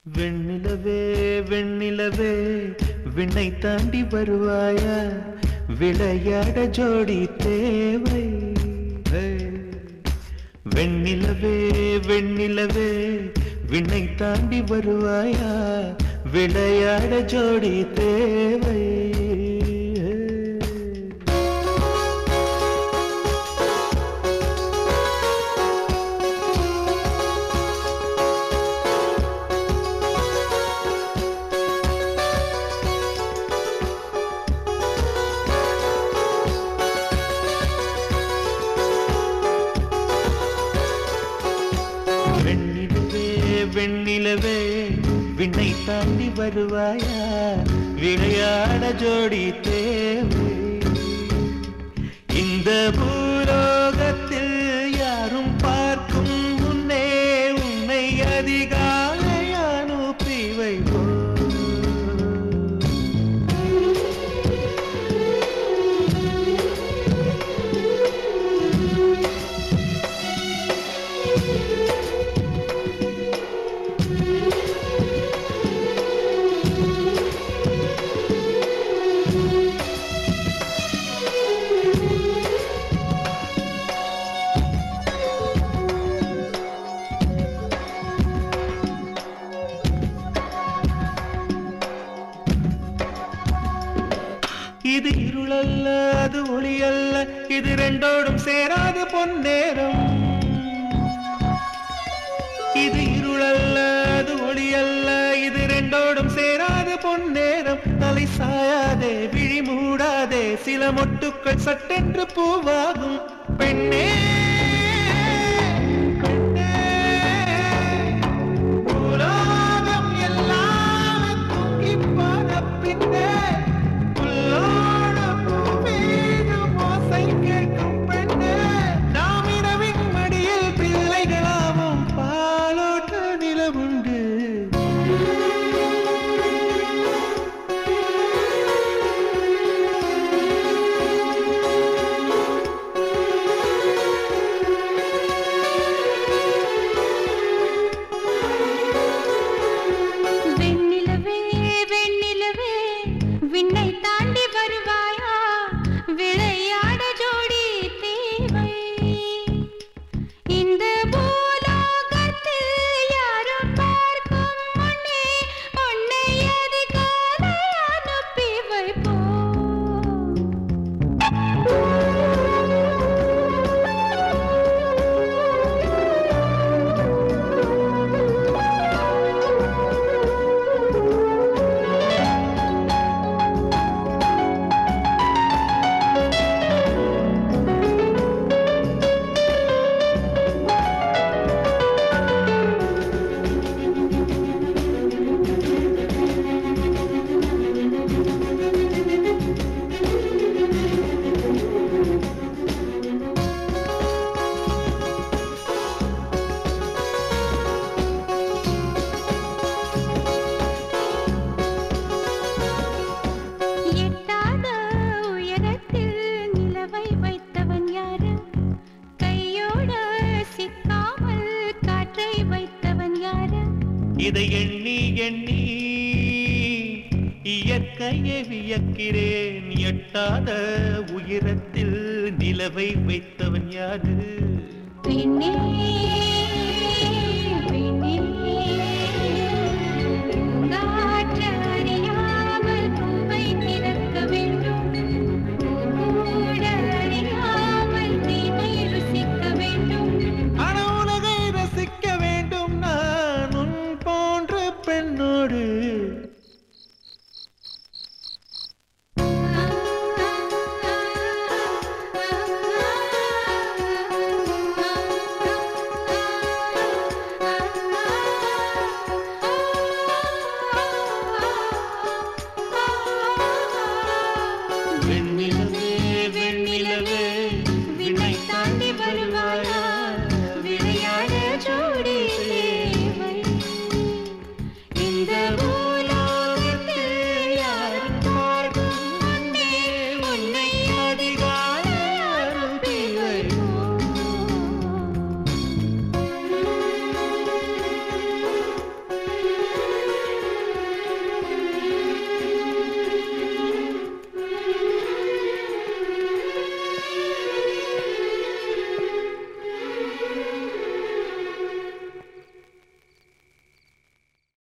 வெண்ணிலவே வெண்ணிலவே விண்ணை தாண்டி வருவாயா விளையாட ஜோடி தேவை ஹே. வெண்ணிலவே வெண்ணிலவே விண்ணை தாண்டி வருவாயா விளையாட ஜோடி தேவை ஹே. வெண்ணிலவே வெண்ணிலவே விண்ணை தாண்டி வருவாயா விளையாட ஜோடி தேவை இந்த பூலோகத்தில் யாரும் பார்க்கும் முன்னே உன்னை அதிகாலை அனுப்பி வைப்போ இது இருளல்ல அது ஒளியல்ல இது ரெண்டோடும் சேராது பொன்னேரம் இது இருளல்ல அது ஒளியல்ல இது ரெண்டோடும் சேராது பொன்னேரம் தலை சாயாதே விழி மூடாதே சில மொட்டுக்கள் சட்டென்று பூவாகும் பெண்ணே பெண்ணே, உலோகம் எல்லாம் தூக்கிப் போன பின்னே, புல்லோட பூமீதும் ஓசை கேட்கும் பெண்ணே, நாம் இரவின் மடியில் பிள்ளைகளாவோம், பாலோட்ட நிலவுண்டு வெண்ணிலவே வெண்ணிலவே விண்ணை தாண்டி வருவாயா விளையாட ஜோடி தேவை இந்த பூலோகத்தில் யாரும் பார்க்கும் முன்னே உன்னை அதிகாலை அனுப்பி வைப்போம் எட்டாத உயரத்தில் நிலவை வைத்தவன் யாரு கையோட சிக்காமல் காற்றை வைத்தவன் யாரு இதை எண்ணி எண்ணி இயற்கையை வியக்கிறேன் எட்டாத உயரத்தில் நிலவை வைத்தவன் யாரு பெண்ணே